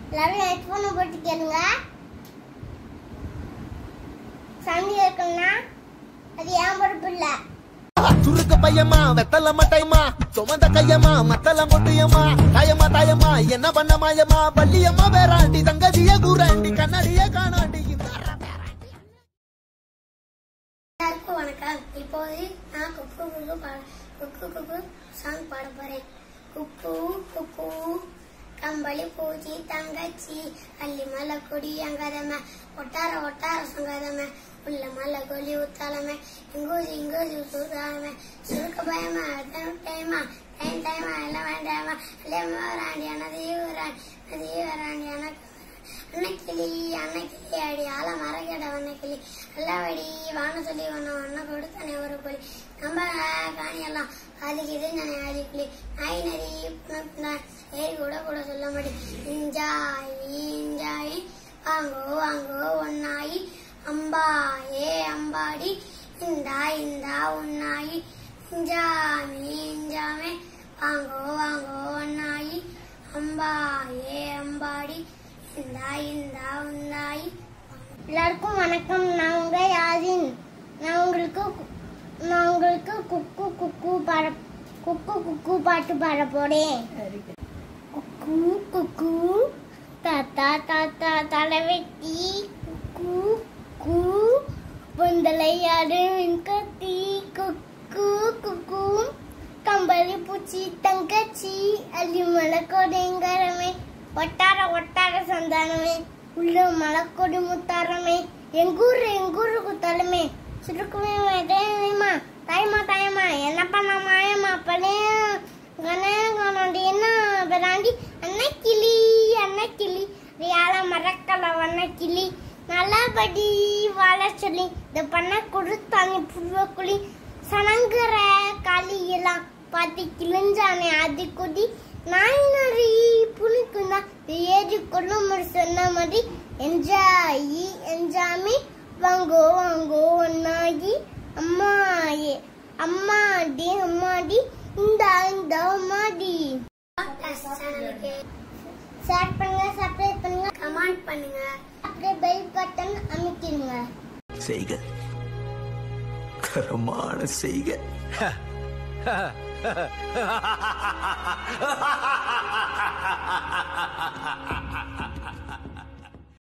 எல்லாரும் ஹெட்ஃபோனை போட்டு கேளுங்க சண்டை இருக்குன்னா அது ஏன் பொறுப்பு இல்லை சுருக்க பையமா வெத்தல மட்டையம்மா சுமந்த கையம்மா மத்தல மொட்டையம்மா தாயம்மா தாயம்மா என்ன பண்ண மாயம்மா பள்ளியம்மா வேறாண்டி தங்கதிய கூறாண்டி கண்ணாடிய காணாண்டி இந்த எல்லாருக்கும் வணக்கம் இப்போது நான் குக்கு குக்கு பாட குக்கு குக்கு சாங் பாட போறேன் குக்கு குக்கு கம்பளி பூச்சி தங்கச்சி அள்ளி மலை கொடி அங்கதம ஒட்டார ஒட்டார சங்கதம உள்ள மலை கொல்லி உத்தாலம இங்கூசி இங்கூசி சூதாலம சுருக்க பயமா டைமா டைம் டைமா எல்லாம் வேண்டாமா இல்லையம்மா வராண்டி அனதி வராண்டி நதி வராண்டி எனக்கு அன்னக்கிளி அன்னக்கிளி அடி ஆல மரக்கேட வண்ணக்கிளி எல்லாவடி வான சொல்லி வண்ண வண்ண கொடுத்தானே ஒரு புலி நம்ம காணியெல்லாம் அதுக்கு இது நானே அடிக்கிளி நாய் நரி புனப்புனா ஏறி கூட கூட சொல்ல மாட்டி இஞ்சாய் இஞ்சாய் வாங்கோ வாங்கோ ஒன்னாயி அம்பா ஏ அம்பாடி இந்தா இந்தா ஒன்னாயி இஞ்சாமி இஞ்சாமே வாங்கோ வாங்கோ ஒன்னாயி அம்பா ஏ அம்பாடி இந்தா இந்தா உந்தாய் எல்லாருக்கும் வணக்கம் நான் உங்க யாசின் நான் உங்களுக்கு கு- நான் உங்களுக்கு குக்கு குக்கு பாட குக்கு குக்கு பாட்டு பாட போறேன் குக்கு குக்கு தாத்தா தாத்தா தலைவெட்டி குக்கு கு பொந்தலையாடு கத்தி குக்கு குக்கு கம்பளி பூச்சி தங்கச்சி அள்ளி மலக்கோடைங்கரமே ஒட்டார ஒட்டார சந்தானமே உள்ள மலக்கொடி முத்தாரமே எங்கூர் எங்கூரு குத்தாலுமே சுருக்குமே வேமா தாயமா தாயமா என்ன பண்ண மாயமா பண்ணே கணேகனோட என்ன பிராண்டி அன்ன கிளி அன்ன கிளி ரியால மரக்கல வண்ண கிளி நல்லபடி வாழ சொல்லி இந்த பண்ண கொடுத்தானே புருவ குழி சனங்குற களி எல்லாம் பாத்தி கிழிஞ்சானே அது கொடி நாய் நரி புனிக்குந்தா ஏறி கொள்ளும் சொன்ன மாதிரி என்ஜாய் என்ஜாமி வாங்கோ வாங்கோ ஒன்னாகி அம்மாயே அம்மாடி அம்மாடி இந்த இந்த அம்மாடி ஷேர் பண்ணுங்க சப்ஸ்கிரைப் பண்ணுங்க கமெண்ட் பண்ணுங்க அப்படியே பெல் பட்டன் அமைக்கிடுங்க செய்க கரமான செய்க